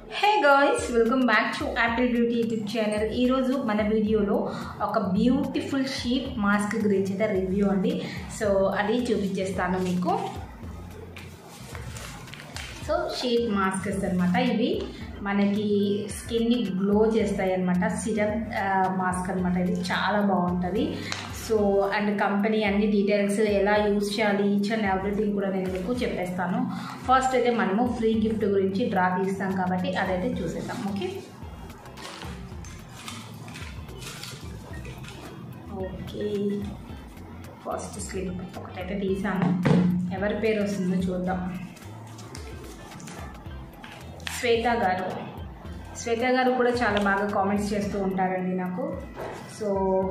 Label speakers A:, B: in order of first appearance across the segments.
A: hey guys welcome back to Apple Beauty YouTube channel ఈరోజు మన వీడియోలో ఒక బ్యూటిఫుల్ షీట్ మాస్క్ గురించి అయితే రివ్యూ అండి సో అది చూపించేస్తాను మీకు సో షీట్ మాస్క్స్ అనమాట ఇవి మనకి స్కిన్ని గ్లో చేస్తాయి అనమాట సిరప్ మాస్క్ అనమాట ఇది చాలా బాగుంటుంది సో అండ్ కంపెనీ అన్ని డీటెయిల్స్ ఎలా యూజ్ చేయాలి ఈచ్ అండ్ ఎవ్రీథింగ్ కూడా నేను మీకు చెప్పేస్తాను ఫస్ట్ అయితే మనము ఫ్రీ గిఫ్ట్ గురించి డ్రా తీస్తాం కాబట్టి అదైతే చూసేద్దాం ఓకే ఓకే ఫస్ట్ స్లిప్ ఒకటైతే తీసాను ఎవరి పేరు వస్తుందో చూద్దాం శ్వేత గారు శ్వేత గారు కూడా చాలా బాగా కామెంట్స్ చేస్తూ ఉంటారండి నాకు సో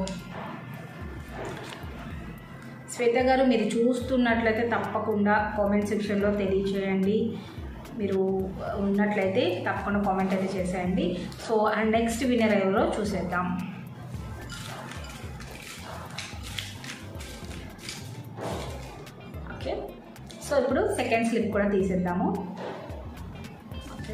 A: శ్వేత గారు మీరు చూస్తున్నట్లయితే తప్పకుండా కామెంట్ సెక్షన్లో తెలియచేయండి మీరు ఉన్నట్లయితే తప్పకుండా కామెంట్ అయితే చేసేయండి సో అండ్ నెక్స్ట్ విన్నర్ ఎవరో చూసేద్దాం ఓకే సో ఇప్పుడు సెకండ్ స్లిప్ కూడా తీసేద్దాము ఓకే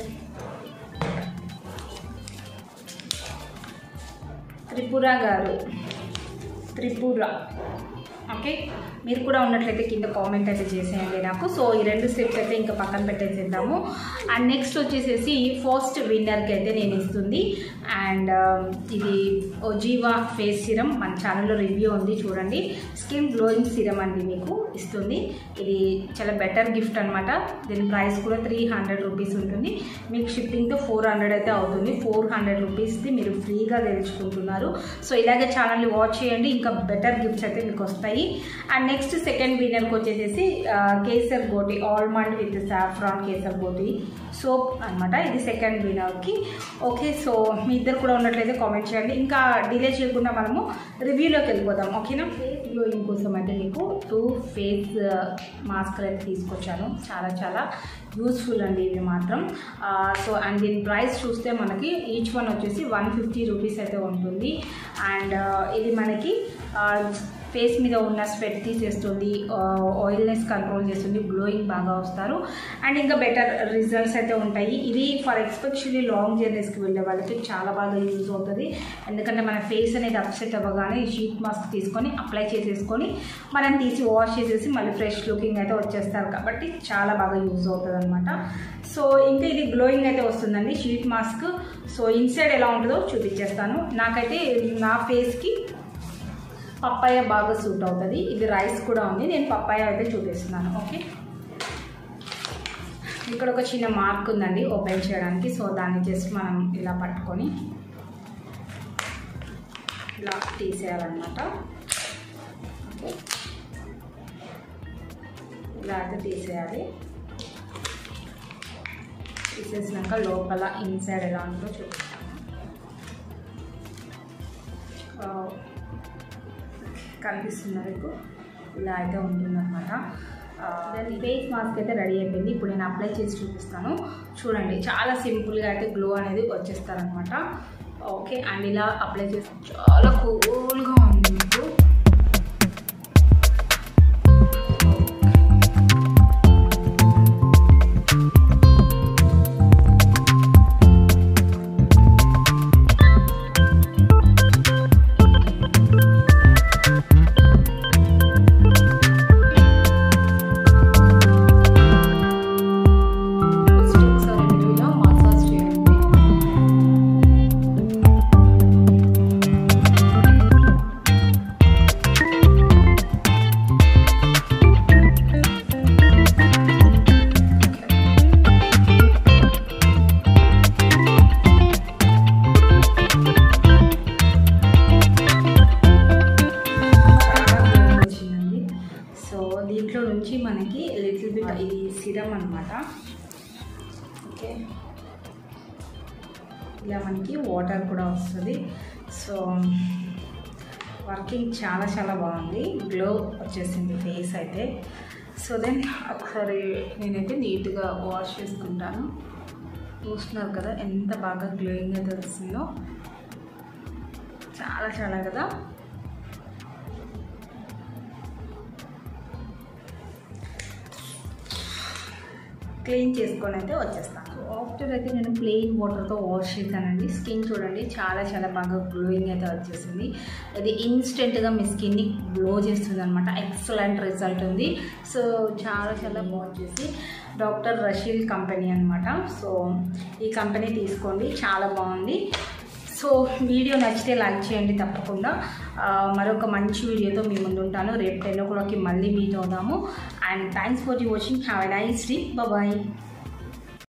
A: త్రిపుర గారు త్రిపుర ఓకే మీరు కూడా ఉన్నట్లయితే కింద కామెంట్ అయితే చేసేయండి నాకు సో ఈ రెండు స్టెప్స్ అయితే ఇంకా పక్కన పెట్టేసేద్దాము అండ్ నెక్స్ట్ వచ్చేసేసి ఫస్ట్ విన్నర్కి అయితే నేను ఇస్తుంది అండ్ ఇది ఒజీవా ఫేస్ సిరం మన ఛానల్లో రివ్యూ ఉంది చూడండి స్కిన్ గ్లోయింగ్ సిరం అండి మీకు ఇస్తుంది ఇది చాలా బెటర్ గిఫ్ట్ అనమాట దీని ప్రైస్ కూడా త్రీ హండ్రెడ్ రూపీస్ ఉంటుంది మీకు షిప్పింగ్తో ఫోర్ హండ్రెడ్ అయితే అవుతుంది ఫోర్ హండ్రెడ్ రూపీస్ది మీరు ఫ్రీగా తెలుసుకుంటున్నారు సో ఇలాగే ఛానల్ని వాచ్ చేయండి ఇంకా బెటర్ గిఫ్ట్స్ అయితే మీకు వస్తాయి అండ్ నెక్స్ట్ సెకండ్ విన్నర్కి వచ్చేసేసి Kesar Goti almond with saffron Kesar Goti soap అనమాట ఇది సెకండ్ విన్నర్కి ఓకే సో మీ ఇద్దరు కూడా ఉన్నట్లయితే కామెంట్ చేయండి ఇంకా డిలే చేయకుండా మనము రివ్యూలోకి వెళ్ళిపోదాం ఓకేనా ఫేస్ గ్లోయింగ్ కోసం అయితే మీకు టూ ఫేస్ మాస్క్లు అయితే తీసుకొచ్చాను చాలా చాలా యూస్ఫుల్ అండి ఇవి మాత్రం సో అండ్ దీని ప్రైస్ చూస్తే మనకి ఈచ్ వన్ వచ్చేసి వన్ ఫిఫ్టీ రూపీస్ అయితే ఉంటుంది అండ్ ఇది మనకి ఫేస్ మీద ఉన్న స్వెట్ తీసేస్తుంది ఆయిల్నెస్ కంట్రోల్ చేస్తుంది గ్లోయింగ్ బాగా వస్తారు అండ్ ఇంకా బెటర్ రిజల్ట్స్ అయితే ఉంటాయి ఇది ఫర్ ఎక్స్పెషల్లీ లాంగ్ జర్నీస్కి వెళ్ళే వాళ్ళకి చాలా బాగా యూజ్ అవుతుంది ఎందుకంటే మన ఫేస్ అనేది అప్సెట్ అవ్వగానే షీట్ మాస్క్ తీసుకొని అప్లై చేసేసుకొని మనం తీసి వాష్ చేసేసి మళ్ళీ ఫ్రెష్ లుకింగ్ అయితే వచ్చేస్తారు కాబట్టి చాలా బాగా యూజ్ అవుతుంది అనమాట సో ఇంకా ఇది గ్లోయింగ్ అయితే వస్తుందండి షీట్ మాస్క్ సో ఇన్సైడ్ ఎలా ఉంటుందో చూపించేస్తాను నాకైతే నా ఫేస్కి పప్పాయ బాగా సూట్ అవుతుంది ఇది రైస్ కూడా ఉంది నేను పప్పాయ అయితే చూపిస్తున్నాను ఓకే ఇక్కడ ఒక చిన్న మార్క్ ఉందండి ఓపెన్ చేయడానికి సో దాన్ని జస్ట్ మనం ఇలా పట్టుకొని ఇలా తీసేయాలన్నమాట ఓకే ఇలా అయితే తీసేయాలి తీసేసినాక లోపల ఇన్సైడ్ ఎలా ఉంటుందో చూపిస్తాను కనిపిస్తుంది మీకు ఇలా అయితే ఉంటుందన్నమాట దాని ఫేస్ మాస్క్ అయితే రెడీ అయిపోయింది ఇప్పుడు నేను అప్లై చేసి చూపిస్తాను చూడండి చాలా సింపుల్గా అయితే గ్లో అనేది వచ్చేస్తారనమాట ఓకే అండ్ ఇలా అప్లై చేసి చాలా కూల్గా ఉంది మీకు దీంట్లో నుంచి మనకి లిటిల్ బిట్ ఇది సిరం అనమాట ఓకే ఇలా మనకి వాటర్ కూడా వస్తుంది సో వర్కింగ్ చాలా చాలా బాగుంది గ్లో వచ్చేసింది ఫేస్ అయితే సో దెన్ ఒకసారి నేనైతే నీట్గా వాష్ చేసుకుంటాను చూస్తున్నారు కదా ఎంత బాగా గ్లోయింగ్ అయితే వస్తుందో చాలా చాలా కదా క్లీన్ చేసుకొని అయితే వచ్చేస్తాను ఆఫ్టర్ అయితే నేను ప్లెయిన్ వాటర్తో వాష్ చేశానండి స్కిన్ చూడండి చాలా చాలా బాగా గ్లోయింగ్ అయితే వచ్చేసింది ఇది ఇన్స్టెంట్గా మీ స్కిన్ని గ్లో చేస్తుంది అనమాట ఎక్సలెంట్ రిజల్ట్ ఉంది సో చాలా చాలా బాగుంచేసి డాక్టర్ రషీల్ కంపెనీ అనమాట సో ఈ కంపెనీ తీసుకోండి చాలా బాగుంది సో వీడియో నచ్చితే లైక్ చేయండి తప్పకుండా ఆ, మరొక మంచి వీడియోతో మీ ముందు ఉంటాను రేపు టెన్ ఓ క్లాక్కి మళ్ళీ మీట్ అవుదాము and thanks for you watching have a nice day bye